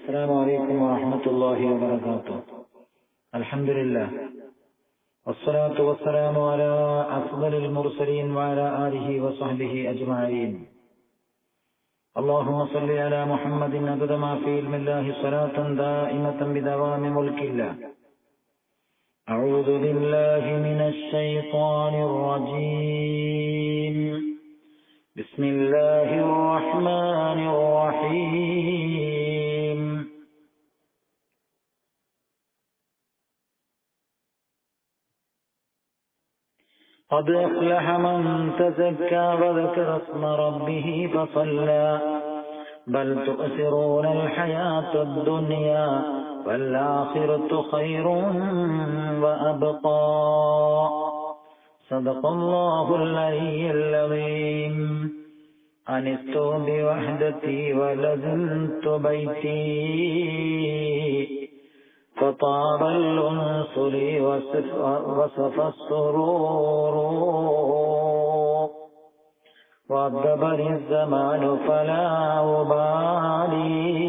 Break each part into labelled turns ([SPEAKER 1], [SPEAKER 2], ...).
[SPEAKER 1] السلام عليكم ورحمة الله وبركاته الحمد لله والصلاة والسلام على أفضل المرسلين وعلى آله وصحبه أجمعين اللهم صل على محمد عدد ما في علم الله صلاة دائمة بدوام ملك الله أعوذ بالله من الشيطان الرجيم بسم الله الرحمن الرحيم قد أفلح من تزكى وذكر اسم ربه فصلى بل تؤثرون الحياة الدنيا والآخرة خير وأبقى صدق الله العلي العظيم أنست بوحدتي ولزمت بيتي فطاب الأنس لي وصف, وصف السرور وأدبر الزمان فلا أبالي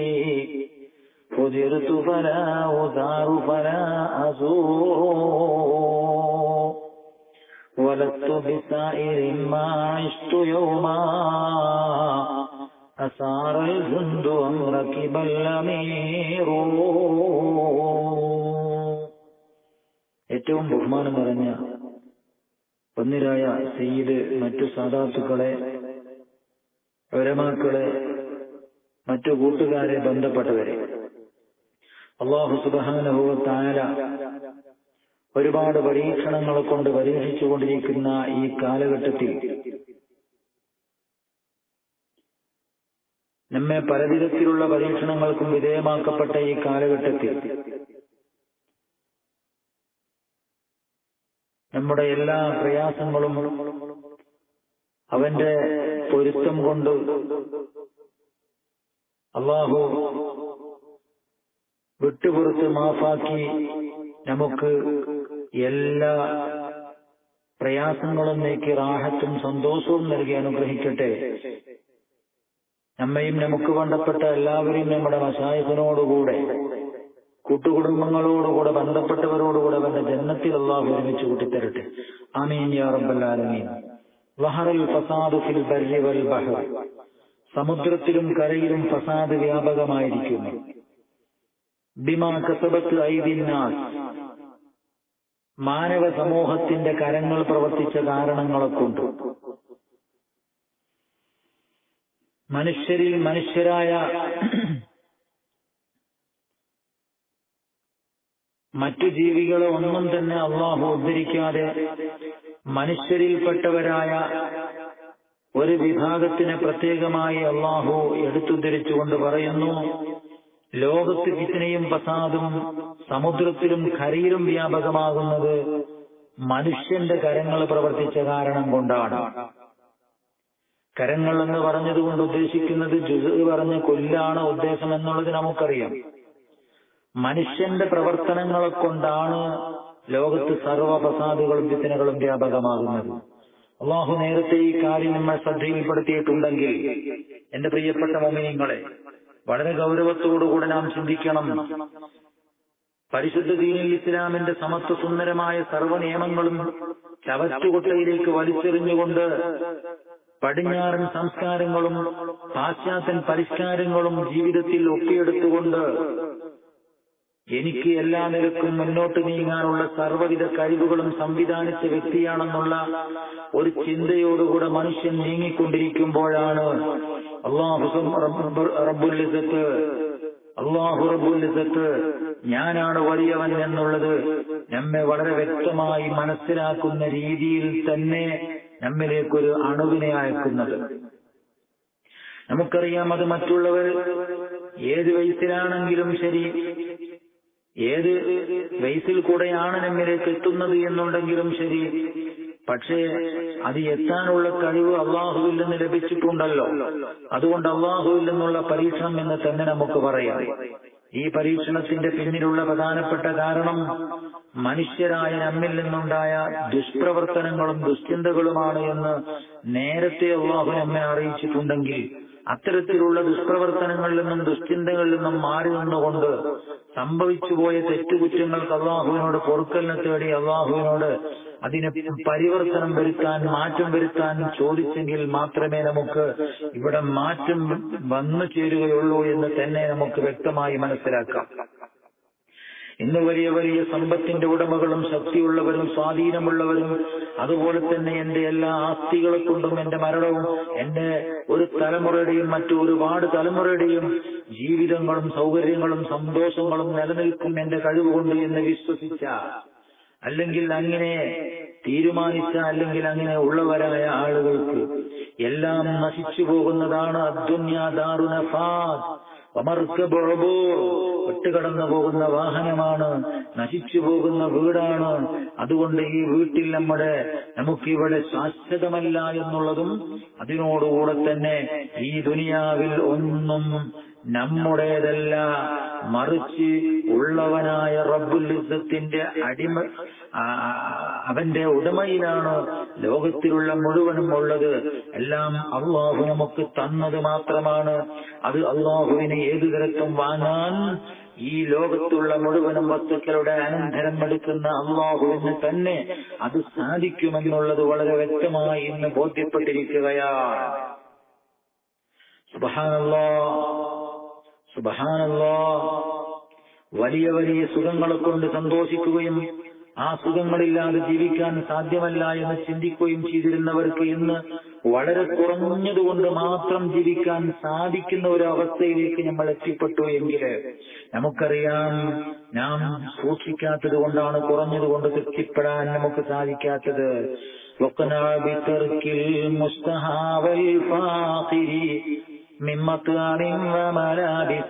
[SPEAKER 1] فجرت فلا أزار فلا أزور ولست بسائر ما عشت يوما أسار الجند أم ركب الأمير ഏറ്റവും ബഹുമാനം നിറഞ്ഞ ഒന്നിരായ സയ്യിദ് മറ്റു സാധാത്തുക്കളെ ഒരമാക്കളെ മറ്റു കൂട്ടുകാരെ ബന്ധപ്പെട്ടവരെ അള്ളാഹു സുബാനുഭവ താര ഒരുപാട് പരീക്ഷണങ്ങളെ കൊണ്ട് പരീക്ഷിച്ചുകൊണ്ടിരിക്കുന്ന ഈ കാലഘട്ടത്തിൽ നമ്മെ പലവിധത്തിലുള്ള പരീക്ഷണങ്ങൾക്കും വിധേയമാക്കപ്പെട്ട ഈ കാലഘട്ടത്തിൽ നമ്മുടെ എല്ലാ പ്രയാസങ്ങളും അവന്റെ പൊരുത്തം കൊണ്ട് അള്ളാഹു വിട്ടുപുറത്ത് മാഫാക്കി നമുക്ക് എല്ലാ പ്രയാസങ്ങളും നീക്കി റാഹത്തും സന്തോഷവും നൽകി അനുഗ്രഹിക്കട്ടെ നമ്മയും നമുക്ക് വേണ്ടപ്പെട്ട എല്ലാവരെയും നമ്മുടെ മസായത്തിനോടുകൂടെ കൂട്ടുകുടുംബങ്ങളോടുകൂടെ ബന്ധപ്പെട്ടവരോടുകൂടെ അവന്റെ ജന്മത്തിൽ അള്ളാഹു ഒരുമിച്ച് കൂട്ടിത്തരട്ടെ ആമീൻ യാ റബ്ബല്ലാലമീൻ വഹറൽ ഫസാദു ഫിൽ ബർരി വൽ ബഹർ സമുദ്രത്തിലും കരയിലും ഫസാദ് വ്യാപകമായിരിക്കുന്നു ബിമാ കസബത്ത് ഐദിന്നാസ് മാനവ സമൂഹത്തിന്റെ കരങ്ങൾ പ്രവർത്തിച്ച കാരണങ്ങളെ കൊണ്ട് മനുഷ്യരിൽ മനുഷ്യരായ മറ്റു ജീവികളെ ഒന്നും തന്നെ അള്ളാഹു ഉദ്ധരിക്കാതെ മനുഷ്യരിൽപ്പെട്ടവരായ ഒരു വിഭാഗത്തിനെ പ്രത്യേകമായി അള്ളാഹു എടുത്തുദ്ധരിച്ചുകൊണ്ട് പറയുന്നു ലോകത്ത് ഫിത്തിനയും ഫസാദും സമുദ്രത്തിലും കരയിലും വ്യാപകമാകുന്നത് മനുഷ്യന്റെ കരങ്ങൾ പ്രവർത്തിച്ച കാരണം കൊണ്ടാണ് കരങ്ങൾ എന്ന് പറഞ്ഞതുകൊണ്ട് ഉദ്ദേശിക്കുന്നത് ജുസ് പറഞ്ഞ കൊല്ലാണ് ഉദ്ദേശം എന്നുള്ളത് നമുക്കറിയാം മനുഷ്യന്റെ പ്രവർത്തനങ്ങളെ കൊണ്ടാണ് ലോകത്ത് സർവ ഫസാദുകളും ഫിത്തിനകളും വ്യാപകമാകുന്നത് അള്ളാഹു നേരത്തെ ഈ കാര്യം നമ്മൾ ശ്രദ്ധയിൽപ്പെടുത്തിയിട്ടുണ്ടെങ്കിൽ എന്റെ പ്രിയപ്പെട്ട മോമിനിങ്ങളെ വളരെ ഗൗരവത്തോടുകൂടെ നാം ചിന്തിക്കണം പരിശുദ്ധ ദീനിൽ ഇസ്ലാമിന്റെ സമത്വ സുന്ദരമായ സർവ്വ നിയമങ്ങളും ചവറ്റുകൊട്ടയിലേക്ക് വലിച്ചെറിഞ്ഞുകൊണ്ട് പടിഞ്ഞാറൻ സംസ്കാരങ്ങളും പാശ്ചാത്യൻ പരിഷ്കാരങ്ങളും ജീവിതത്തിൽ ഒപ്പിയെടുത്തുകൊണ്ട് എനിക്ക് എല്ലാ നിലക്കും മുന്നോട്ട് നീങ്ങാനുള്ള സർവ്വവിധ കഴിവുകളും സംവിധാനിച്ച വ്യക്തിയാണെന്നുള്ള ഒരു ചിന്തയോടുകൂടെ മനുഷ്യൻ നീങ്ങിക്കൊണ്ടിരിക്കുമ്പോഴാണ് അള്ളാഹു റബ്ബുലിസത്ത് അള്ളാഹു റബ്ബുലിസത്ത് ഞാനാണ് വലിയവൻ എന്നുള്ളത് നമ്മെ വളരെ വ്യക്തമായി മനസ്സിലാക്കുന്ന രീതിയിൽ തന്നെ നമ്മിലേക്കൊരു അണുവിനെ അയക്കുന്നത് നമുക്കറിയാം അത് മറ്റുള്ളവർ ഏത് വയസ്സിലാണെങ്കിലും ശരി ഏത് വയസ്സിൽ കൂടെയാണ് നമ്മിലേക്ക് എത്തുന്നത് എന്നുണ്ടെങ്കിലും ശരി പക്ഷേ അത് എത്താനുള്ള കഴിവ് അള്ളാഹുവിൽ നിന്ന് ലഭിച്ചിട്ടുണ്ടല്ലോ അതുകൊണ്ട് അള്ളാഹുവിൽ നിന്നുള്ള പരീക്ഷണം എന്ന് തന്നെ നമുക്ക് പറയാം ഈ പരീക്ഷണത്തിന്റെ പിന്നിലുള്ള പ്രധാനപ്പെട്ട കാരണം മനുഷ്യരായ നമ്മിൽ നിന്നുണ്ടായ ദുഷ്പ്രവർത്തനങ്ങളും ദുശ്ചിന്തകളുമാണ് എന്ന് നേരത്തെ അള്ളാഹു നമ്മെ അറിയിച്ചിട്ടുണ്ടെങ്കിൽ അത്തരത്തിലുള്ള ദുഷ്പ്രവർത്തനങ്ങളിൽ നിന്നും ദുശ്ചിന്തകളിൽ നിന്നും മാറി നിന്നുകൊണ്ട് സംഭവിച്ചുപോയ തെറ്റുകുറ്റങ്ങൾക്ക് അള്ളാഹുവിനോട് പൊറുക്കലിനെ തേടി അള്ളാഹുവിനോട് അതിന് പരിവർത്തനം വരുത്താൻ മാറ്റം വരുത്താൻ ചോദിച്ചെങ്കിൽ മാത്രമേ നമുക്ക് ഇവിടെ മാറ്റം വന്നു ചേരുകയുള്ളൂ എന്ന് തന്നെ നമുക്ക് വ്യക്തമായി മനസ്സിലാക്കാം ഇന്ന് വലിയ വലിയ സമ്പത്തിന്റെ ഉടമകളും ശക്തിയുള്ളവരും സ്വാധീനമുള്ളവരും അതുപോലെ തന്നെ എന്റെ എല്ലാ ആസ്തികളെ കൊണ്ടും എന്റെ മരണവും എന്റെ ഒരു തലമുറയുടെയും മറ്റു ഒരുപാട് തലമുറയുടെയും ജീവിതങ്ങളും സൗകര്യങ്ങളും സന്തോഷങ്ങളും നിലനിൽക്കും എന്റെ കഴിവുകൊണ്ട് എന്ന് വിശ്വസിച്ച അല്ലെങ്കിൽ അങ്ങനെ തീരുമാനിച്ച അല്ലെങ്കിൽ അങ്ങനെ ഉള്ളവരായ ആളുകൾക്ക് എല്ലാം നശിച്ചു പോകുന്നതാണ് അദ്ദുന്യാദാറുനഫാദ് വിട്ടുകടന്നു പോകുന്ന വാഹനമാണ് നശിച്ചു പോകുന്ന വീടാണ് അതുകൊണ്ട് ഈ വീട്ടിൽ നമ്മുടെ നമുക്കിവിടെ ശാശ്വതമല്ല എന്നുള്ളതും അതിനോടുകൂടെ തന്നെ ഈ ദുനിയാവിൽ ഒന്നും നമ്മുടേതല്ല മറിച്ച് ഉള്ളവനായ റബ്ബുൽ ഇസ്സത്തിന്റെ അടിമ അവന്റെ ഉടമയിലാണ് ലോകത്തിലുള്ള മുഴുവനും ഉള്ളത് എല്ലാം അള്ളാഹു നമുക്ക് തന്നത് മാത്രമാണ് അത് അള്ളാഹുവിനെ ഏതു തരത്തും വാങ്ങാൻ ഈ ലോകത്തുള്ള മുഴുവനും വസ്തുക്കളുടെ അനന്തരം എടുക്കുന്ന അള്ളാഹുവിന് തന്നെ അത് സാധിക്കുമെന്നുള്ളത് വളരെ വ്യക്തമായി ഇന്ന് ബോധ്യപ്പെട്ടിരിക്കുകയാണ് സുബഹാനല്ലോ സുബഹാനല്ലോ വലിയ വലിയ സുഖങ്ങളെ കൊണ്ട് സന്തോഷിക്കുകയും ആ സുഖങ്ങളില്ലാതെ ജീവിക്കാൻ സാധ്യമല്ല എന്ന് ചിന്തിക്കുകയും ചെയ്തിരുന്നവർക്ക് ഇന്ന് വളരെ കുറഞ്ഞതുകൊണ്ട് മാത്രം ജീവിക്കാൻ സാധിക്കുന്ന ഒരു അവസ്ഥയിലേക്ക് നമ്മൾ എത്തിപ്പെട്ടു എങ്കിൽ നമുക്കറിയാം നാം സൂക്ഷിക്കാത്തത് കൊണ്ടാണ് കുറഞ്ഞതുകൊണ്ട് തൃപ്തിപ്പെടാൻ നമുക്ക് സാധിക്കാത്തത് وقنا بترك المستهى والفاخر من مطعم وملابس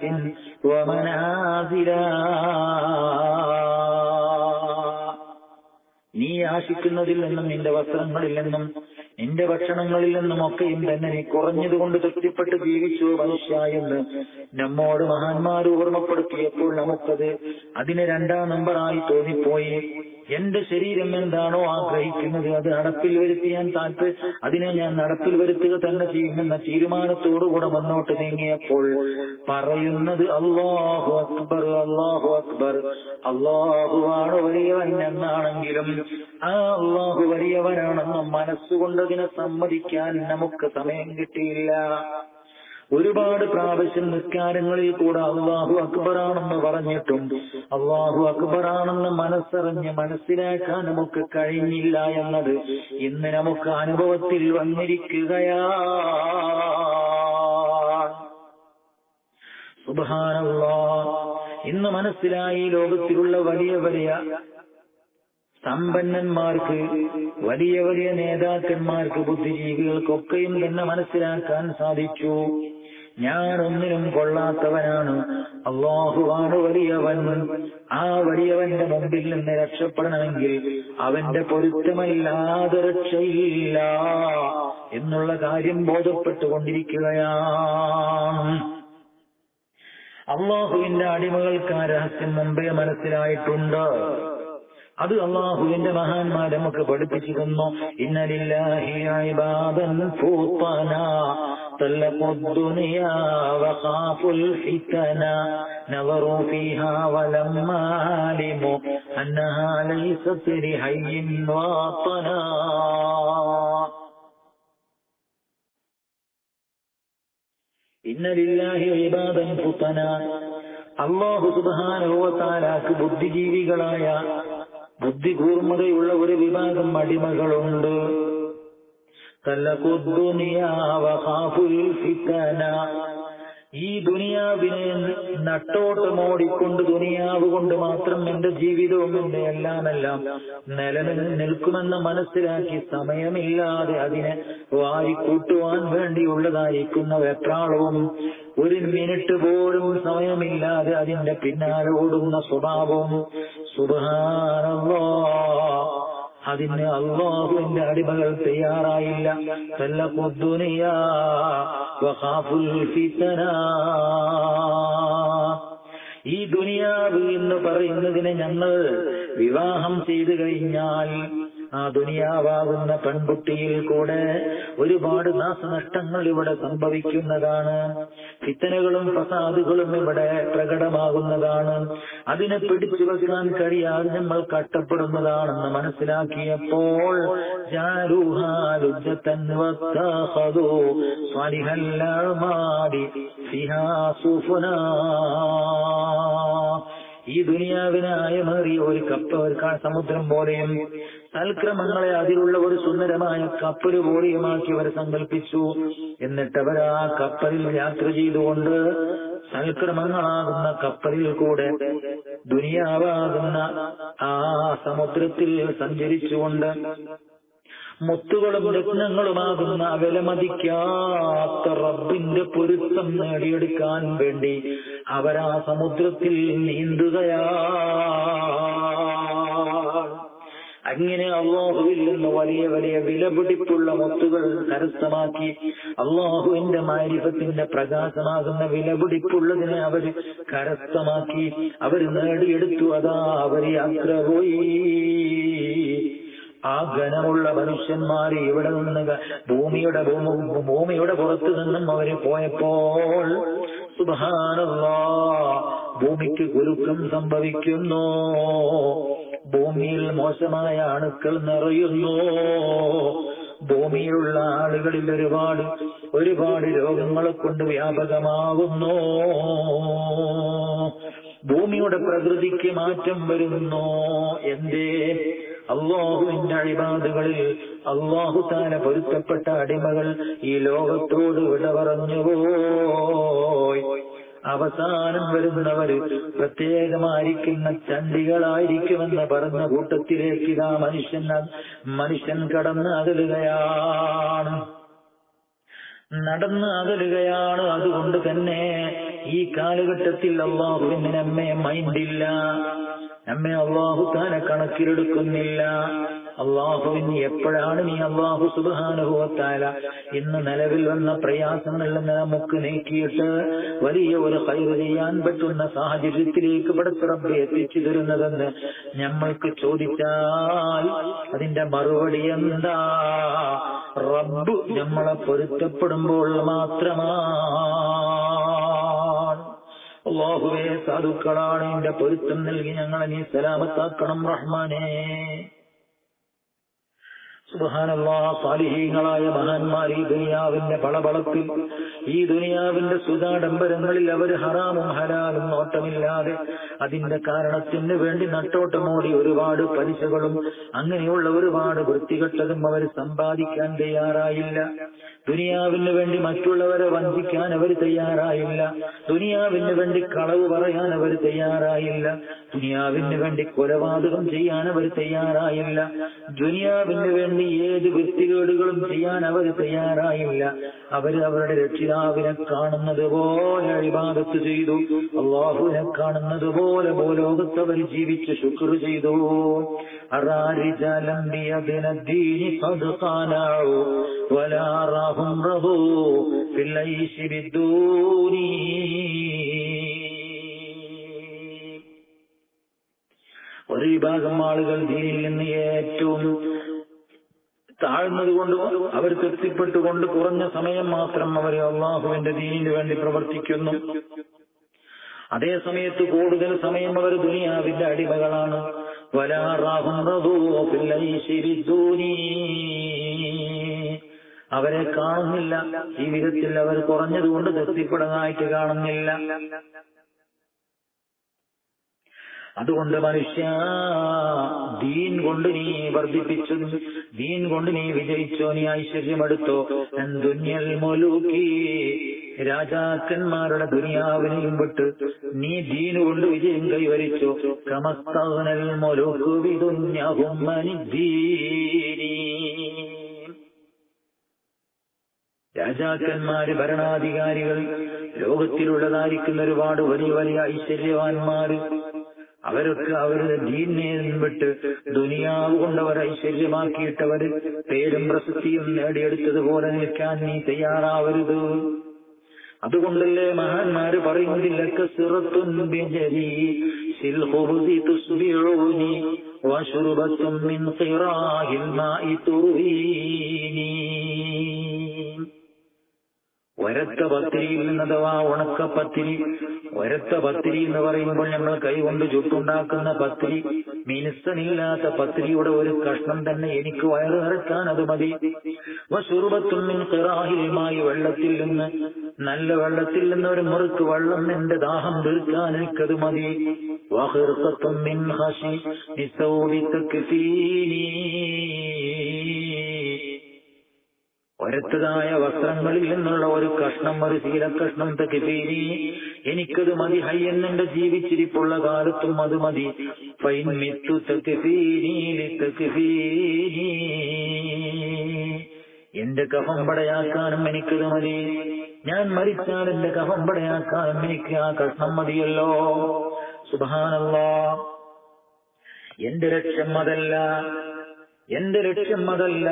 [SPEAKER 1] ومنازلا നീ ആശിക്കുന്നതിൽ നിന്നും നിന്റെ വസ്ത്രങ്ങളിൽ നിന്നും നിന്റെ ഭക്ഷണങ്ങളിൽ നിന്നും ഒക്കെയും തന്നെ നീ കുറഞ്ഞതുകൊണ്ട് തൃപ്തിപ്പെട്ട് ജീവിച്ചു മനുഷ്യ എന്ന് നമ്മോട് മഹാന്മാർ ഓർമ്മപ്പെടുത്തിയപ്പോൾ നമുക്കത് അതിന് രണ്ടാം നമ്പറായി തോന്നിപ്പോയി എന്റെ ശരീരം എന്താണോ ആഗ്രഹിക്കുന്നത് അത് നടപ്പിൽ വരുത്തിയാൻ താല്പര്യം അതിനെ ഞാൻ നടപ്പിൽ വരുത്തുക തന്നെ ചെയ്യുമെന്ന തീരുമാനത്തോടുകൂടെ മുന്നോട്ട് നീങ്ങിയപ്പോൾ പറയുന്നത് അള്ളാഹു അക്ബർ അള്ളാഹു അക്ബർ അള്ളാഹുവാണ് വലിയവൻ എന്നാണെങ്കിലും ആ അള്ളാഹു വലിയവനാണെന്ന് മനസ്സുകൊണ്ട് അതിനെ സമ്മതിക്കാൻ നമുക്ക് സമയം കിട്ടിയില്ല ഒരുപാട് പ്രാവശ്യം നിസ്കാരങ്ങളിൽ കൂടെ അള്ളാഹു അക്ബറാണെന്ന് പറഞ്ഞിട്ടും അള്ളാഹു അക്ബറാണെന്ന് മനസ്സറിഞ്ഞ് മനസ്സിലാക്കാൻ നമുക്ക് കഴിഞ്ഞില്ല എന്നത് ഇന്ന് നമുക്ക് അനുഭവത്തിൽ വന്നിരിക്കുകയാ സുബാനല്ലാ ഇന്ന് മനസ്സിലായി ലോകത്തിലുള്ള വലിയ വലിയ സമ്പന്നന്മാർക്ക് വലിയ വലിയ നേതാക്കന്മാർക്ക് ബുദ്ധിജീവികൾക്കൊക്കെയും തന്നെ മനസ്സിലാക്കാൻ സാധിച്ചു ഞാൻ ഒന്നിനും കൊള്ളാത്തവനാണ് അള്ളാഹുവാണ് വലിയവൻ ആ വലിയവന്റെ മുമ്പിൽ നിന്ന് രക്ഷപ്പെടണമെങ്കിൽ അവന്റെ പൊരുത്തമല്ലാതെ രക്ഷയില്ല എന്നുള്ള കാര്യം ബോധപ്പെട്ടുകൊണ്ടിരിക്കുകയാണ് അള്ളാഹുവിന്റെ അടിമകൾക്ക് ആ രഹസ്യം മുമ്പേ മനസ്സിലായിട്ടുണ്ട് അത് അള്ളാഹുവിന്റെ മഹാന്മാർ നമുക്ക് പഠിപ്പിച്ചിരുന്നു ഇന്നലില്ലാഹി ഇബാദൻ ഫൂത്തന طلقوا الدنيا وخافوا الفتنا نظروا فيها ولما علموا أنها ليست لحي واطنا ഇന്നലില്ലാഹി ഇബാദൻ ഫുത്തന അള്ളാഹു സുബാനുഭവത്താലാക്ക് ബുദ്ധിജീവികളായ ബുദ്ധികൂർമ്മതയുള്ള ഒരു വിഭാഗം അടിമകളുണ്ട് ഈ ദുനിയാവിനെ നട്ടോട്ടമോടിക്കൊണ്ട് ദുനിയാവ് കൊണ്ട് മാത്രം എന്റെ ജീവിതവും എന്റെ എല്ലാമെല്ലാം നിലനിൽ നിൽക്കുമെന്ന് മനസ്സിലാക്കി സമയമില്ലാതെ അതിനെ വാരിക്കൂട്ടുവാൻ വേണ്ടിയുള്ളതായിരിക്കുന്ന വെപ്രാളവും ഒരു മിനിറ്റ് പോലും സമയമില്ലാതെ അതിന്റെ പിന്നാലെ ഓടുന്ന സ്വഭാവവും സുബാനല്ലോ അതിന് അള്ളാഹുവിന്റെ അടിമകൾ തയ്യാറായില്ല ഈ ദുനിയാവ് എന്ന് പറയുന്നതിനെ ഞങ്ങൾ വിവാഹം ചെയ്തു കഴിഞ്ഞാൽ ആ ദുനിയാവാകുന്ന പെൺകുട്ടിയിൽ കൂടെ ഒരുപാട് നാശനഷ്ടങ്ങൾ ഇവിടെ സംഭവിക്കുന്നതാണ് ഫിത്തനകളും ഫസാദുകളും ഇവിടെ പ്രകടമാകുന്നതാണ് അതിനെ പിടിച്ചു വെക്കാൻ കഴിയാതെ നമ്മൾ കഷ്ടപ്പെടുന്നതാണെന്ന് മനസ്സിലാക്കിയപ്പോൾ ജാരൂഹാലുജ്ജത്തൻ വത്താഖദൂ സ്വാലിഹൽ അഅ്മാലി ഫിഹാ സുഫുനാ ഈ ദുനിയാവിനായ മാറിയ ഒരു കപ്പ ഒരു കാ- സമുദ്രം പോലെയും സൽക്രമങ്ങളെ അതിലുള്ള ഒരു സുന്ദരമായ കപ്പല് പോലെയുമാക്കി അവർ സങ്കല്പിച്ചു എന്നിട്ട് അവർ ആ കപ്പലിൽ യാത്ര ചെയ്തുകൊണ്ട് സൽക്രമങ്ങളാകുന്ന കപ്പലിൽ കൂടെ ദുനിയാവാകുന്ന ആ സമുദ്രത്തിൽ സഞ്ചരിച്ചുകൊണ്ട് മുത്തുകളും രത്നങ്ങളുമാകുന്ന വിലമതിക്കാത്ത റബ്ബിന്റെ പൊരുത്തം നേടിയെടുക്കാൻ വേണ്ടി അവരാ സമുദ്രത്തിൽ നീന്തുകയാണ് അങ്ങനെ അള്ളാഹുവിൽ നിന്ന് വലിയ വലിയ വിലപിടിപ്പുള്ള മുത്തുകൾ കരസ്ഥമാക്കി അള്ളാഹുവിന്റെ മാരിഫത്തിന്റെ പ്രകാശമാകുന്ന വിലപിടിപ്പുള്ളതിനെ അവർ കരസ്ഥമാക്കി അവർ നേടിയെടുത്തു അതാ അവർ യാത്ര പോയി ആ ഘനമുള്ള മനുഷ്യന്മാർ ഇവിടെ നിന്ന് ക- ഭൂമിയുടെ ഭൂമി- ഭൂമിയുടെ പുറത്തു നിന്നും അവര് പോയപ്പോൾ സുബാനല്ലാ ഭൂമിക്ക് കുലുക്കം സംഭവിക്കുന്നു ഭൂമിയിൽ മോശമായ അണുക്കൾ നിറയുന്നു ഭൂമിയിലുള്ള ആളുകളിൽ ഒരുപാട് ഒരുപാട് രോഗങ്ങളെ കൊണ്ട് വ്യാപകമാകുന്നു ഭൂമിയുടെ പ്രകൃതിക്ക് മാറ്റം വരുന്നു എന്തേ അള്ളാഹുവിന്റെ അഴിബാദുകളിൽ അള്ളാഹു താല പൊരുത്തപ്പെട്ട അടിമകൾ ഈ ലോകത്തോട് വിട പറഞ്ഞുപോയി അവസാനം വരുന്നവര് പ്രത്യേകമായിരിക്കുന്ന ചണ്ടികളായിരിക്കുമെന്ന് പറഞ്ഞ കൂട്ടത്തിലേക്ക് ഇതാ മനുഷ്യൻ മനുഷ്യൻ കടന്ന് അകലുകയാണ് നടന്ന് അകലുകയാണ് അതുകൊണ്ട് തന്നെ ഈ കാലഘട്ടത്തിൽ അള്ളാഹുവിന് നമ്മെ മൈൻഡില്ല നമ്മെ അള്ളാഹു താനെ കണക്കിലെടുക്കുന്നില്ല അള്ളാഹുവിന് എപ്പോഴാണ് നീ അള്ളാഹു സുബാനുഭവത്താല ഇന്ന് നിലവിൽ വന്ന പ്രയാസങ്ങളിൽ നിന്ന് നമുക്ക് നീക്കിയിട്ട് വലിയ ഒരു കൈവ് ചെയ്യാൻ പറ്റുന്ന സാഹചര്യത്തിലേക്ക് പടത്തിറപ്പ് എത്തിച്ചു തരുന്നതെന്ന് നമ്മൾക്ക് ചോദിച്ചാൽ അതിന്റെ മറുപടി എന്താ റബ്ബ് നമ്മളെ പൊരുത്തപ്പെടുമ്പോൾ മാത്രമാണ് അള്ളാഹുവേ സാധുക്കളാണ് എന്റെ പൊരുത്തം നൽകി ഞങ്ങളെ നീ സലാമത്താക്കണം റഹ്മാനേ സുബഹാനല്ലാ സാലിഹീങ്ങളായ മഹാന്മാർ ഈ ദുനിയാവിന്റെ പളപളത്തിൽ ഈ ദുനിയാവിന്റെ സുതാഡംബരങ്ങളിൽ അവർ ഹറാമും ഹലാലും നോട്ടമില്ലാതെ അതിന്റെ കാരണത്തിന് വേണ്ടി നട്ടോട്ടമോടി ഒരുപാട് പലിശകളും അങ്ങനെയുള്ള ഒരുപാട് വൃത്തികെട്ടതും അവർ സമ്പാദിക്കാൻ തയ്യാറായില്ല ദുനിയാവിന് വേണ്ടി മറ്റുള്ളവരെ വഞ്ചിക്കാൻ അവർ തയ്യാറായില്ല ദുനിയാവിന് വേണ്ടി കളവ് പറയാൻ അവർ തയ്യാറായില്ല ദുനിയാവിന് വേണ്ടി കൊലപാതകം ചെയ്യാൻ അവർ തയ്യാറായില്ല ദുനിയാവിന് വേണ്ടി ഏത് വൃത്തികേടുകളും ചെയ്യാൻ അവർ തയ്യാറായില്ല അവർ അവരുടെ രക്ഷിതാവിനെ കാണുന്നത് പോലെ അഴിബാദത്ത് ചെയ്തു അള്ളാഹുവിനെ കാണുന്നത് പോലെ ഭൂലോകത്ത് അവർ ജീവിച്ച് ശുക്ർ ചെയ്തു അറാരിജലം ബിയദിനദ്ദീനി ഖദ് ഖാനഉ വലാ റഹും റഹു ഫിൽ ഐശി ബിദ്ദൂനി ഒരു വിഭാഗം ആളുകൾ ദീനിൽ നിന്ന് ഏറ്റവും താഴ്ന്നത് കൊണ്ട് അവർ തൃപ്തിപ്പെട്ടുകൊണ്ട് കുറഞ്ഞ സമയം മാത്രം അവർ അള്ളാഹുവിന്റെ ദീനിന് വേണ്ടി പ്രവർത്തിക്കുന്നു അതേ സമയത്ത് കൂടുതൽ സമയം അവർ ദുനിയാവിന്റെ അടിമകളാണ് വലാറാഹും റദൂ ഫിൽ ഐശി ബിദ്ദൂനി. അവരെ കാണുന്നില്ല ജീവിതത്തിൽ അവർ കുറഞ്ഞതുകൊണ്ട് തൃപ്തിപ്പെടുന്നതായിട്ട് കാണുന്നില്ല അതുകൊണ്ട് മനുഷ്യ ദീൻ കൊണ്ട് നീ വർദ്ധിപ്പിച്ചു ദീൻ കൊണ്ട് നീ വിജയിച്ചോ നീ ഐശ്വര്യമെടുത്തോ ദുന്യൽ മൊലൂക്കി രാജാക്കന്മാരുടെ ദുനിയാവിനെയും വിട്ട് നീ ദീന് കൊണ്ട് വിജയം കൈവരിച്ചു കമസ്തവനൽ മൊലൂക്കു വിതുന്യഹും മനിദ്ദീനി രാജാക്കന്മാര് ഭരണാധികാരികൾ ലോകത്തിലുള്ളതായിരിക്കുന്ന ഒരുപാട് വലിയ വലിയ ഐശ്വര്യവാന്മാര് അവരൊക്കെ അവരുടെ ദീനെ വിട്ട് ദുനിയാവ് കൊണ്ട് അവർ ഐശ്വര്യമാക്കിയിട്ടവര് പേരും പ്രശസ്തിയും നേടിയെടുത്തതുപോലെ നിൽക്കാൻ നീ തയ്യാറാവരുത് അതുകൊണ്ടല്ലേ മഹാന്മാര് പറയുന്നതിലൊക്കെ സിറത്തുൻ ബിജരി في الخبز تشبعني وشربة من قراه الماء ترويني ഒരത്ത പത്തിരിയിൽ നിന്ന് അഥവാ ഉണക്ക പത്തിരി ഒരത്ത പത്തിരി എന്ന് പറയുമ്പോൾ നമ്മൾ കൈകൊണ്ട് ചുട്ടുണ്ടാക്കുന്ന പത്തിരി മിനുസനില്ലാത്ത പത്തിരിയുടെ ഒരു കഷ്ണം തന്നെ എനിക്ക് വയറ് നിറക്കാൻ അത് മതി വസുറുപത്തുമ്മിൻ കിറാഹിലുമായി വെള്ളത്തിൽ നിന്ന് നല്ല വെള്ളത്തിൽ നിന്ന് ഒരു മുറുക്ക് വെള്ളം എന്റെ ദാഹം തീർക്കാൻ എനിക്കത് മതി വഹിർക്കത്തുമ്മിൻ ഹഷി നിസൗബി തക്ഫീനി ഒരത്തതായ വസ്ത്രങ്ങളിൽ നിന്നുള്ള ഒരു കഷ്ണം ഒരു ശീലക്കഷ്ണം തെക്കിപ്പീനി എനിക്കത് മതി ഹയ്യെന്നെ ജീവിച്ചിരിപ്പുള്ള കാലത്തും അത് മതി ഫൈൻമിത്തു തെക്കിപ്പീനി തെക്കിപ്പീനി എന്റെ കഫം പടയാക്കാനും എനിക്കത് മതി ഞാൻ മരിച്ചാൽ എന്റെ കഫം പടയാക്കാനും എനിക്ക് ആ കഷ്ണം മതിയല്ലോ സുബാനല്ലോ എന്റെ ലക്ഷ്യം അതല്ല എന്റെ ലക്ഷ്യം അതല്ല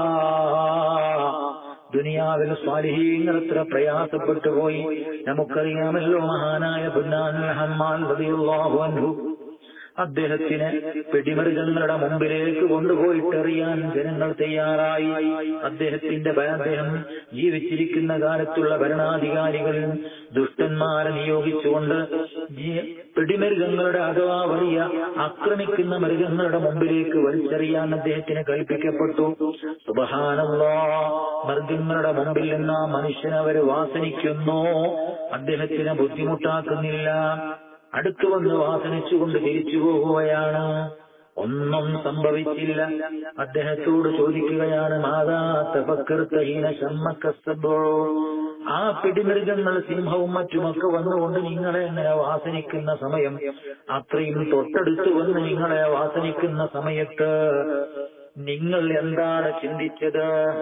[SPEAKER 1] ദുനിയാവിൽ സ്വാലിഹീങ്ങൾ എത്ര പ്രയാസപ്പെട്ടു പോയി നമുക്കറിയാമല്ലോ മഹാനായ ബുന്നാൻ ഹമ്മാൻ റളിയല്ലാഹു അൻഹു അദ്ദേഹത്തിന് പിടിമൃഗങ്ങളുടെ മുമ്പിലേക്ക് കൊണ്ടുപോയിട്ടെറിയാൻ ജനങ്ങൾ തയ്യാറായി അദ്ദേഹത്തിന്റെ ഭ- അദ്ദേഹം ജീവിച്ചിരിക്കുന്ന കാലത്തുള്ള ഭരണാധികാരികളിൽ ദുഷ്ടന്മാരെ നിയോഗിച്ചുകൊണ്ട് ജീ- പിടിമൃഗങ്ങളുടെ അഥവാ വലിയ ആക്രമിക്കുന്ന മൃഗങ്ങളുടെ മുമ്പിലേക്ക് വലിച്ചെറിയാൻ അദ്ദേഹത്തിന് കൽപ്പിക്കപ്പെട്ടു സുബഹാനല്ലോ മൃഗങ്ങളുടെ മുമ്പിൽ നിന്ന് ആ മനുഷ്യനവര് വാസനിക്കുന്നു അദ്ദേഹത്തിന് ബുദ്ധിമുട്ടാക്കുന്നില്ല അടുത്തു വന്ന് വാസനിച്ചുകൊണ്ട് തിരിച്ചു പോകുകയാണ് ഒന്നും സംഭവിച്ചില്ല അദ്ദേഹത്തോട് ചോദിക്കുകയാണ് മാതാ തപക്കർത്തഹീന ശമ്മക്കസ്തബോ ആ പിടിമൃഗങ്ങൾ സിംഹവും മറ്റുമൊക്കെ വന്നുകൊണ്ട് നിങ്ങളെ എങ്ങനെ വാസനിക്കുന്ന സമയം അത്രയും തൊട്ടടുത്ത് വന്ന് നിങ്ങളെ വാസനിക്കുന്ന സമയത്ത് നിങ്ങൾ എന്താണ് ചിന്തിച്ചത്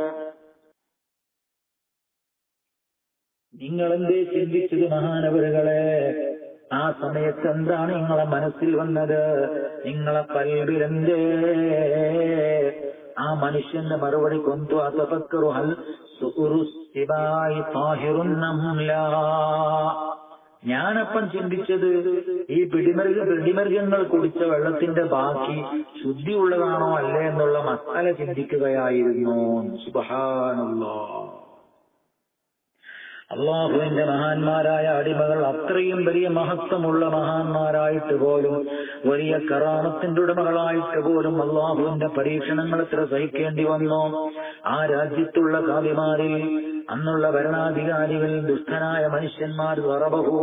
[SPEAKER 1] നിങ്ങൾ എന്തേ ചിന്തിച്ചത് മഹാനവരുകളെ ആ സമയത്ത് എന്താണ് നിങ്ങളെ മനസ്സിൽ വന്നത് നിങ്ങളെ കൽവിലെന്തേ ആ മനുഷ്യന്റെ മറുപടി കൊന്തു അതപക്കറു ഹൽ സുറുസിബായി താഹിറുൻ നംലാ. ഞാനപ്പം ചിന്തിച്ചത് ഈ പിടിമൃഗ പിടിമൃഗങ്ങൾ കുടിച്ച വെള്ളത്തിന്റെ ബാക്കി ശുദ്ധിയുള്ളതാണോ അല്ലേ എന്നുള്ള മസാല ചിന്തിക്കുകയായിരുന്നു സുബഹാനല്ലോ അള്ളാഹുവിന്റെ മഹാന്മാരായ അടിമകൾ അത്രയും വലിയ മഹത്വമുള്ള മഹാന്മാരായിട്ട് പോലും വലിയ കറാമത്തിന്റെ ഉടമകളായിട്ട് പോലും അള്ളാഹുവിന്റെ പരീക്ഷണങ്ങൾ എത്ര സഹിക്കേണ്ടി വന്നു ആ രാജ്യത്തുള്ള കാവ്യമാരിൽ അന്നുള്ള ഭരണാധികാരികൾ ദുഷ്ടനായ മനുഷ്യന്മാർ വറബഹു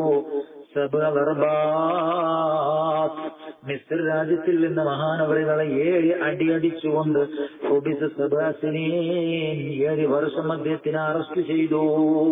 [SPEAKER 1] മിസ്ർ രാജ്യത്തിൽ നിന്ന് മഹാനവരുകളെ ഏഴ് അടിയടിച്ചുകൊണ്ട് ഹുബിസ സബാസിനീൻ ഏഴ് വർഷം അദ്ദേഹത്തിനെ അറസ്റ്റ് ചെയ്തു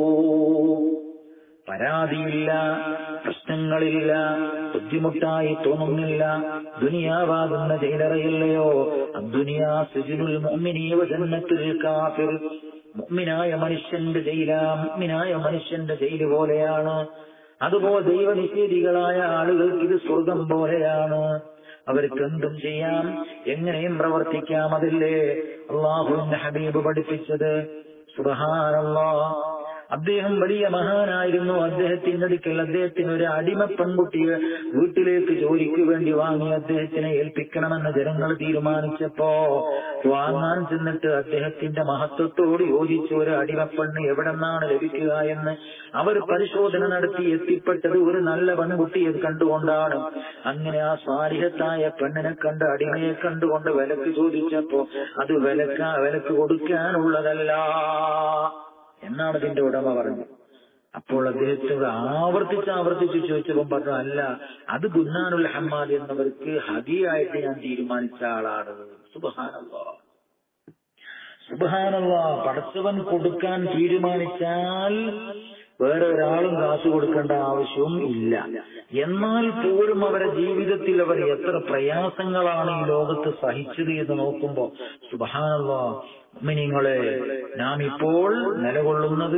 [SPEAKER 1] പരാതിയില്ല പ്രശ്നങ്ങളില്ല ബുദ്ധിമുട്ടായി തോന്നുന്നില്ല ദുനിയാവാകുന്ന ജയിലറയില്ലയോ അദ്ദുനിയാ സുജുനുൽ മുഅ്മിനീ വജന്നത്തുൽ കാഫിർ മുഅ്മിനായ മനുഷ്യന്റെ ജയില മുഅ്മിനായ മനുഷ്യന്റെ ജയില് പോലെയാണ് അതുപോലെ ദൈവനിഷേധികളായ ആളുകൾക്ക് ഇത് സ്വർഗം പോലെയാണ് അവർക്ക് എന്തും ചെയ്യാം എങ്ങനെയും പ്രവർത്തിക്കാം അതില്ലേ അള്ളാഹുവിന്റെ ഹബീബ് പഠിപ്പിച്ചത് സുബഹാനല്ലാ അദ്ദേഹം വലിയ മഹാനായിരുന്നു അദ്ദേഹത്തിന്റെ അടുക്കൽ അദ്ദേഹത്തിന് ഒരു അടിമ പെൺകുട്ടിയെ വീട്ടിലേക്ക് ജോലിക്ക് വേണ്ടി വാങ്ങി അദ്ദേഹത്തിനെ ഏൽപ്പിക്കണമെന്ന് ജനങ്ങൾ തീരുമാനിച്ചപ്പോ വാങ്ങാൻ ചെന്നിട്ട് അദ്ദേഹത്തിന്റെ മഹത്വത്തോട് യോജിച്ച ഒരു അടിമപ്പെണ്ണ് എവിടെന്നാണ് ലഭിക്കുക എന്ന് അവർ പരിശോധന നടത്തി എത്തിപ്പെട്ടത് ഒരു നല്ല പെൺകുട്ടിയെ കണ്ടുകൊണ്ടാണ് അങ്ങനെ ആ സ്വാരിഹത്തായ പെണ്ണിനെ കണ്ട് അടിമയെ കണ്ടുകൊണ്ട് വിലക്ക് ചോദിച്ചപ്പോ അത് വിലക്ക വിലക്ക് കൊടുക്കാനുള്ളതല്ല എന്നാണ് ഇതിന്റെ ഉടമ പറഞ്ഞത് അപ്പോൾ അദ്ദേഹത്തോട് ആവർത്തിച്ച് ആവർത്തിച്ച് ചോദിച്ചപ്പോൾ പറഞ്ഞു അല്ല അത് ഗുന്നാനുൽ ഹമ്മാദ് എന്നവർക്ക് ഹദിയായിട്ട് ഞാൻ തീരുമാനിച്ച ആളാണ് സുബഹാനല്ലോ സുബഹാനല്ലോ പടച്ചവൻ കൊടുക്കാൻ തീരുമാനിച്ചാൽ വേറെ ഒരാളും കാശ് കൊടുക്കേണ്ട ആവശ്യവും ഇല്ല എന്നാൽ പോലും അവരുടെ ജീവിതത്തിൽ അവർ എത്ര പ്രയാസങ്ങളാണ് ഈ ലോകത്ത് സഹിച്ചത് എന്ന് നോക്കുമ്പോ സുബഹാനല്ലോ മിനിങ്ങളെ നാം ഇപ്പോൾ നിലകൊള്ളുന്നത്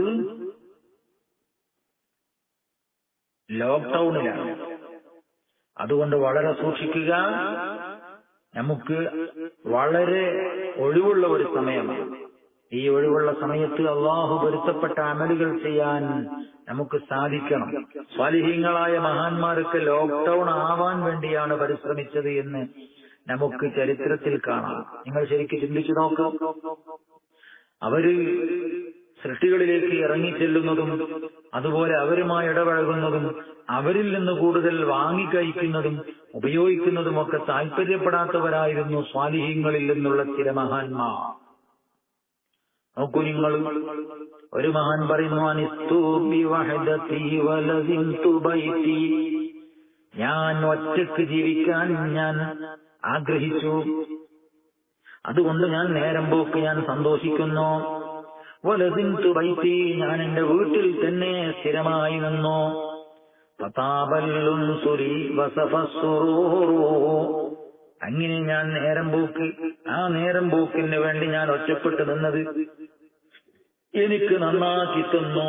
[SPEAKER 1] ലോക്ക്ഡൌണിലാണ് അതുകൊണ്ട് വളരെ സൂക്ഷിക്കുക നമുക്ക് വളരെ ഒഴിവുള്ള ഒരു സമയമാണ് ഈ ഒഴിവുള്ള സമയത്ത് അള്ളാഹു പൊരുത്തപ്പെട്ട അമലുകൾ ചെയ്യാൻ നമുക്ക് സാധിക്കണം സ്വാലിഹീങ്ങളായ മഹാന്മാരൊക്കെ ലോക്ക്ഡൌൺ ആവാൻ വേണ്ടിയാണ് പരിശ്രമിച്ചത് എന്ന് നമുക്ക് ചരിത്രത്തിൽ കാണാം നിങ്ങൾ ശരിക്കും ചിന്തിച്ചു നോക്കാം അവര് സൃഷ്ടികളിലേക്ക് ഇറങ്ങിച്ചെല്ലുന്നതും അതുപോലെ അവരുമായി ഇടപഴകുന്നതും അവരിൽ നിന്ന് കൂടുതൽ വാങ്ങിക്കഴിക്കുന്നതും ഉപയോഗിക്കുന്നതുമൊക്കെ താല്പര്യപ്പെടാത്തവരായിരുന്നു സ്വാലിഹ്യങ്ങളിൽ നിന്നുള്ള ചില മഹാന്മാർ നോക്കൂ നിങ്ങൾ ഒരു മഹാൻ പറയുന്നു അനിസ്തു ബിവഹദതി വലസിംതു ബൈതി ഞാൻ ഒറ്റക്ക് ജീവിക്കാൻ ഞാൻ ആഗ്രഹിച്ചു അതുകൊണ്ട് ഞാൻ നേരം പോക്ക് ഞാൻ സന്തോഷിക്കുന്നു വലസിംതു ബൈതി ഞാൻ എന്റെ വീട്ടിൽ തന്നെ സ്ഥിരമായി നിന്നു പ്രതാപല്ലുൻസുരി വസഫസുറൂറു അങ്ങനെ ഞാൻ നേരം പോക്ക് ആ നേരം പോക്കിന് വേണ്ടി ഞാൻ ഒറ്റപ്പെട്ട് നിന്നത് എനിക്ക് നന്നാക്കി തന്നു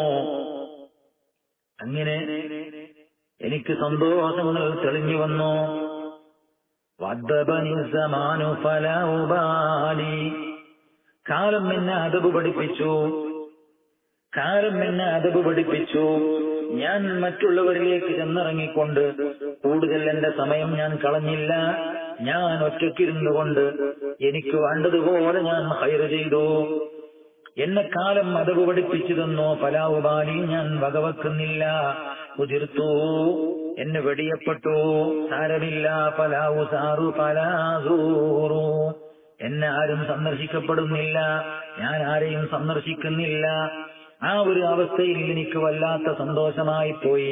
[SPEAKER 1] അങ്ങനെ എനിക്ക് സന്തോഷങ്ങൾ തെളിഞ്ഞു വന്നു വദ്ദബനി സമാനു ഫലൗബാലി കാലം എന്നെ അതബ് പഠിപ്പിച്ചു കാലം എന്നെ അതബ് പഠിപ്പിച്ചു ഞാൻ മറ്റുള്ളവരിലേക്ക് ചെന്നിറങ്ങിക്കൊണ്ട് കൂടുതൽ എന്റെ സമയം ഞാൻ കളഞ്ഞില്ല ഞാൻ ഒറ്റയ്ക്കിരുന്നു കൊണ്ട് എനിക്ക് വേണ്ടതുപോലെ ഞാൻ ഹൈറ് ചെയ്തു എന്നെ കാലം അതവ് പഠിപ്പിച്ചു തന്നു ഫലാവുപാലി ഞാൻ വകവെക്കുന്നില്ല കുതിർത്തു എന്നെ വെടിയപ്പെട്ടു സാരമില്ല ഫലാവു സാറു ഫലാസൂറു എന്നെ ആരും സന്ദർശിക്കപ്പെടുന്നില്ല ഞാൻ ആരെയും സന്ദർശിക്കുന്നില്ല ആ ഒരു അവസ്ഥയിൽ എനിക്ക് വല്ലാത്ത സന്തോഷമായി പോയി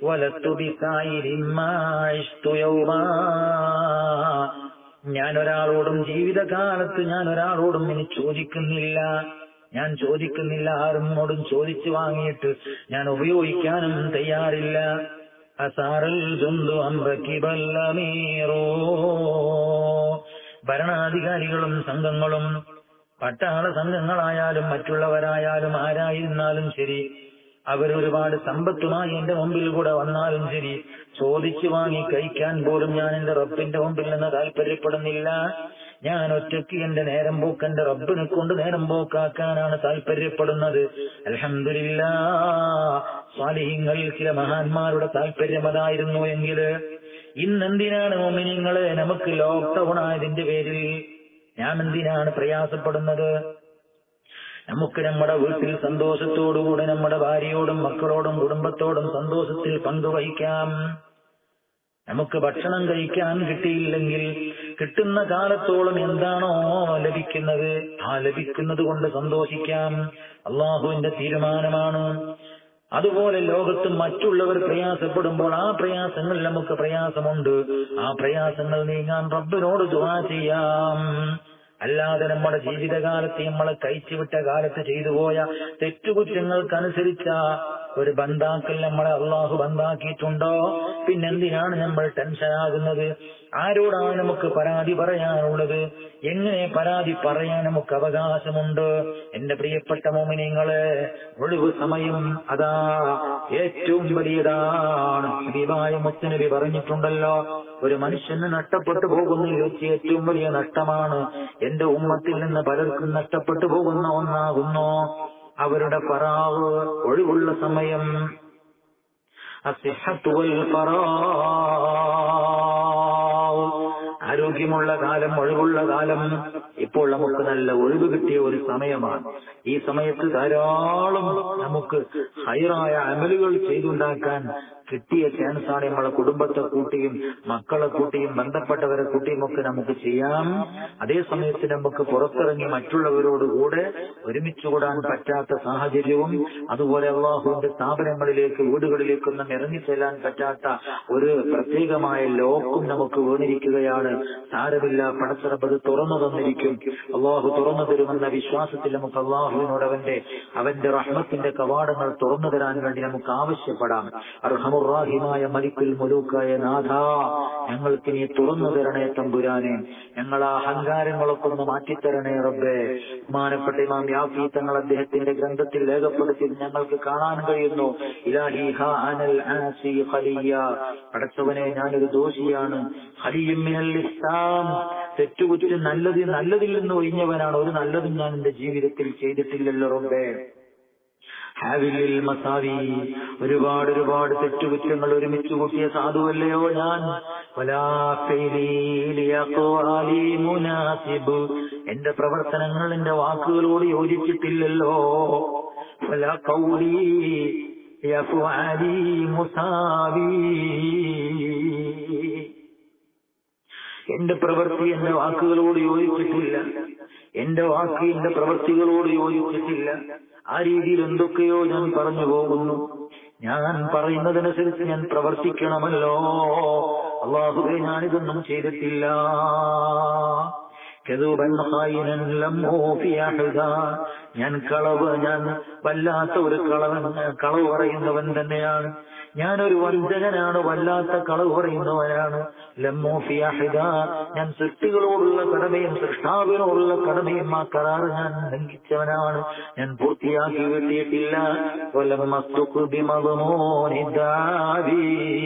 [SPEAKER 1] ഞാൻ ഒരാളോടും ജീവിതകാലത്ത് ഞാൻ ഒരാളോടും ഇനി ചോദിക്കുന്നില്ല ഞാൻ ചോദിക്കുന്നില്ല ആരോടും ചോദിച്ചു വാങ്ങിയിട്ട് ഞാൻ ഉപയോഗിക്കാനും തയ്യാറില്ല അസാറൽ ജന്തു അമ്പക്കിബല്ലമീറോ ഭരണാധികാരികളും സംഘങ്ങളും പട്ടാള സംഘങ്ങളായാലും മറ്റുള്ളവരായാലും ആരായിരുന്നാലും ശരി അവരൊരുപാട് സമ്പത്തുമായി എന്റെ മുമ്പിൽ കൂടെ വന്നാലും ശരി ചോദിച്ചു വാങ്ങി കഴിക്കാൻ പോലും ഞാൻ എന്റെ റബ്ബിന്റെ മുമ്പിൽ നിന്ന് താല്പര്യപ്പെടുന്നില്ല ഞാൻ ഒറ്റയ്ക്ക് എന്റെ നേരം പോക്ക് എന്റെ റബ്ബിനെ കൊണ്ട് നേരം പോക്കാക്കാനാണ് താല്പര്യപ്പെടുന്നത് അലഹമില്ല സ്വാലിഹിങ്ങളിൽ ചില മഹാന്മാരുടെ താല്പര്യം അതായിരുന്നു എങ്കിൽ ഇന്നെന്തിനാണ് മോമിനിങ്ങളെ നമുക്ക് ലോക്ക്ഡൌൺ ആയതിന്റെ പേരിൽ ഞാൻ എന്തിനാണ് പ്രയാസപ്പെടുന്നത് നമുക്ക് നമ്മുടെ വീട്ടിൽ സന്തോഷത്തോടുകൂടെ നമ്മുടെ ഭാര്യയോടും മക്കളോടും കുടുംബത്തോടും സന്തോഷത്തിൽ പങ്കുവഹിക്കാം നമുക്ക് ഭക്ഷണം കഴിക്കാൻ കിട്ടിയില്ലെങ്കിൽ കിട്ടുന്ന കാലത്തോളം എന്താണോ ലഭിക്കുന്നത് ആ ലഭിക്കുന്നത് കൊണ്ട് സന്തോഷിക്കാം അള്ളാഹുവിന്റെ തീരുമാനമാണ് അതുപോലെ ലോകത്ത് മറ്റുള്ളവർ പ്രയാസപ്പെടുമ്പോൾ ആ പ്രയാസങ്ങൾ നമുക്ക് പ്രയാസമുണ്ട് ആ പ്രയാസങ്ങൾ നീങ്ങാൻ റബ്ബിനോട് ദുആ ചെയ്യാം അല്ലാതെ നമ്മുടെ ജീവിതകാലത്ത് നമ്മളെ കഴിച്ചുവിട്ട കാലത്ത് ചെയ്തു പോയ തെറ്റുകുറ്റങ്ങൾക്കനുസരിച്ച ഒരു ബന്ധാക്കൽ നമ്മളെ അള്ളാഹു ബന്ധാക്കിയിട്ടുണ്ടോ പിന്നെന്തിനാണ് നമ്മൾ ടെൻഷനാകുന്നത് ആരോടാണ് നമുക്ക് പരാതി പറയാനുള്ളത് എങ്ങനെ പരാതി പറയാൻ നമുക്ക് അവകാശമുണ്ട് എന്റെ പ്രിയപ്പെട്ട മോമിനിങ്ങളെ ഒഴിവ് സമയം അതാ ഏറ്റവും വലിയതാണ് ഹബീബായ മുത്തനബി പറഞ്ഞിട്ടുണ്ടല്ലോ ഒരു മനുഷ്യന് നഷ്ടപ്പെട്ടു പോകുന്നതിൽ വെച്ച് ഏറ്റവും വലിയ നഷ്ടമാണ് എന്റെ ഉമ്മത്തിൽ നിന്ന് പലർക്കും നഷ്ടപ്പെട്ടു പോകുന്ന ഒന്നാകുന്നു അവരുടെ ഫറാവ് ഒഴിവുള്ള സമയം അസിഹത്ത് വൽ ഫറാവ് ആരോഗ്യമുള്ള കാലം ഒഴിവുള്ള കാലം ഇപ്പോൾ നമുക്ക് നല്ല ഒഴിവ് കിട്ടിയ ഒരു സമയമാണ് ഈ സമയത്ത് ധാരാളം നമുക്ക് ഹൈറായ അമലുകൾ ചെയ്തുണ്ടാക്കാൻ കിട്ടിയ ചാൻസാണ് നമ്മളെ കുടുംബത്തെ കൂട്ടിയും മക്കളെ കൂട്ടിയും ബന്ധപ്പെട്ടവരെ കൂട്ടിയും ഒക്കെ നമുക്ക് ചെയ്യാം അതേ സമയത്ത് നമുക്ക് പുറത്തിറങ്ങി മറ്റുള്ളവരോട് കൂടെ ഒരുമിച്ച് കൂടാൻ പറ്റാത്ത സാഹചര്യവും അതുപോലെ അള്ളാഹുവിന്റെ സ്ഥാപനങ്ങളിലേക്ക് വീടുകളിലേക്കൊന്നും ഇറങ്ങിച്ചെല്ലാൻ പറ്റാത്ത ഒരു പ്രത്യേകമായ ലോക്കും നമുക്ക് വീണിരിക്കുകയാണ് സാരമില്ല പടച്ചിറപ്പത് തുറന്നു തന്നിരിക്കും അള്ളാഹു തുറന്നു തരുമെന്ന വിശ്വാസത്തിൽ നമുക്ക് അള്ളാഹുവിനോട് അവന്റെ അവന്റെ റഹ്മത്തിന്റെ കവാടങ്ങൾ തുറന്നു തരാൻ വേണ്ടി നമുക്ക് ആവശ്യപ്പെടാം അർഹമുറാഹിമായ മലിക്കുൽ മുലൂക്കായ നാഥ ഞങ്ങൾക്ക് നീ തുറന്നു തരണേ തമ്പുരാനെ ഞങ്ങൾ ആ അഹങ്കാരങ്ങളൊക്കെ ഒന്ന് മാറ്റിത്തരണേ റബ്ബേ ബഹുമാനപ്പെട്ട ഇമാം യാഫി തങ്ങൾ അദ്ദേഹത്തിന്റെ ഗ്രന്ഥത്തിൽ രേഖപ്പെടുത്തിയത് ഞങ്ങൾക്ക് കാണാൻ കഴിയുന്നു ഇലാഹി ഹാ അനൽ ആസി ഖലിയ പടച്ചവനെ ഞാനൊരു ദോഷിയാണ് ഖലിയും മിനൽ ഇസ്ലാം തെറ്റുകുറ്റം നല്ലത് നല്ലതിൽ നിന്ന് ഒഴിഞ്ഞവനാണ് ഒരു നല്ലതും ഞാൻ എന്റെ ജീവിതത്തിൽ ചെയ്തിട്ടില്ലല്ലോ റബ്ബേ ഹാവിലിൽ മസാവി ഒരുപാട് ഒരുപാട് തെറ്റുകുറ്റങ്ങൾ ഒരുമിച്ച് കൂട്ടിയ സാധുവല്ലയോ ഞാൻ വലാ ഫൈലി ലിയഖ്വാലി മുനാസിബ് എന്റെ പ്രവർത്തനങ്ങൾ എന്റെ വാക്കുകളോട് യോജിച്ചിട്ടില്ലല്ലോ വലാ ഖൗലി യഫ്അലി മുസാവി എന്റെ പ്രവൃത്തി എന്റെ വാക്കുകളോട് യോജിച്ചിട്ടില്ല എന്റെ വാക്ക് എന്റെ പ്രവൃത്തികളോട് യോജിച്ചിട്ടില്ല ആ രീതിയിൽ എന്തൊക്കെയോ ഞാൻ പറഞ്ഞു പോകുന്നു ഞാൻ പറയുന്നതനുസരിച്ച് ഞാൻ പ്രവർത്തിക്കണമല്ലോ അള്ളാഹുബെ ഞാനിതൊന്നും ചെയ്തിട്ടില്ല കെതുബൻ ഖായിനൻ ലമ്മു ഫി അഹ്ദ. ഞാൻ കളവ് ഞാൻ വല്ലാത്ത ഒരു കളവൻ കളവ് പറയുന്നവൻ തന്നെയാണ് ഞാനൊരു വഞ്ചകനാണ് വല്ലാത്ത കളവ് പറയുന്നവനാണ് ലമ്മു ഫി അഹ്ദ. ഞാൻ സൃഷ്ടികളോടുള്ള കടമയും സൃഷ്ടാവിനോടുള്ള കടമയും ആ കരാറ് ഞാൻ ലംഘിച്ചവനാണ് ഞാൻ പൂർത്തിയാക്കി കിട്ടിയിട്ടില്ല വലമ്മസ്തുഖ് ബിമദ്മൂനി ദാവി.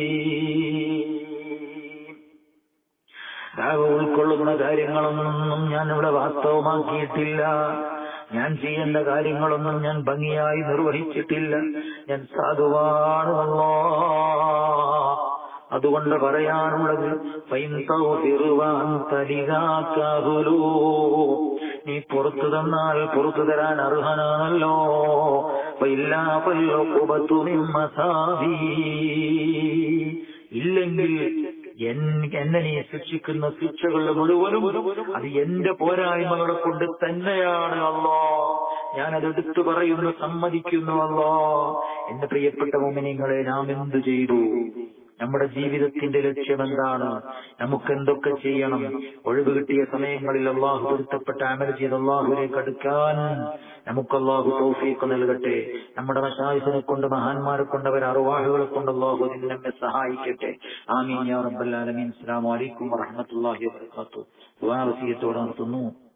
[SPEAKER 1] ദാവ് ഉൾക്കൊള്ളുന്ന കാര്യങ്ങളൊന്നും ഞാൻ ഇവിടെ വാസ്തവമാക്കിയിട്ടില്ല ഞാൻ ചെയ്യേണ്ട കാര്യങ്ങളൊന്നും ഞാൻ ഭംഗിയായി നിർവഹിച്ചിട്ടില്ല ഞാൻ സാധുവാണല്ലോ അതുകൊണ്ട് പറയാനുള്ളത് ഫൈൻ തൗഫിറുവാൻ തലികാക്കാഹുലൂ. നീ പുറത്തു തന്നാൽ പുറത്തു തരാൻ അർഹനാണല്ലോ ഫൈല്ലാ ഫൽഉഖുബത്തു മിൻ മസാബി. ഇല്ലെങ്കിൽ എൻ- എന്നെ നീ ശിക്ഷിക്കുന്ന ശിക്ഷകൾ മുഴുവനും അത് എന്റെ പോരായ്മകളെ കൊണ്ട് തന്നെയാണ് അല്ലോ ഞാനത് എടുത്തു പറയുന്നു സമ്മതിക്കുന്നു അല്ലോ എന്റെ പ്രിയപ്പെട്ട മോമിനിങ്ങളെ നാം എന്തു ചെയ്തു നമ്മുടെ ജീവിതത്തിന്റെ ലക്ഷ്യം എന്താണ് നമുക്ക് എന്തൊക്കെ ചെയ്യണം ഒഴിവ് കിട്ടിയ സമയങ്ങളിൽ അള്ളാഹു പൊരുത്തപ്പെട്ട അമൽ ചെയ്ത് അള്ളാഹുലേക്ക് അടുക്കാൻ നമുക്ക് അള്ളാഹു തൗഫീഖ് നൽകട്ടെ നമ്മുടെ മഷായിസിനെ കൊണ്ട് മഹാന്മാരെ കൊണ്ട് അവർ അറുവാഹുകളെ കൊണ്ട് അള്ളാഹു ഇതിന് നമ്മെ സഹായിക്കട്ടെ ആമീൻ യാ റബ്ബൽ ആലമീൻ അസ്സലാമു അലൈക്കും വറഹ്മത്തുള്ളാഹി വബറകാതുഹു ദുആ വസിയത്തോടെ നിർത്തുന്നു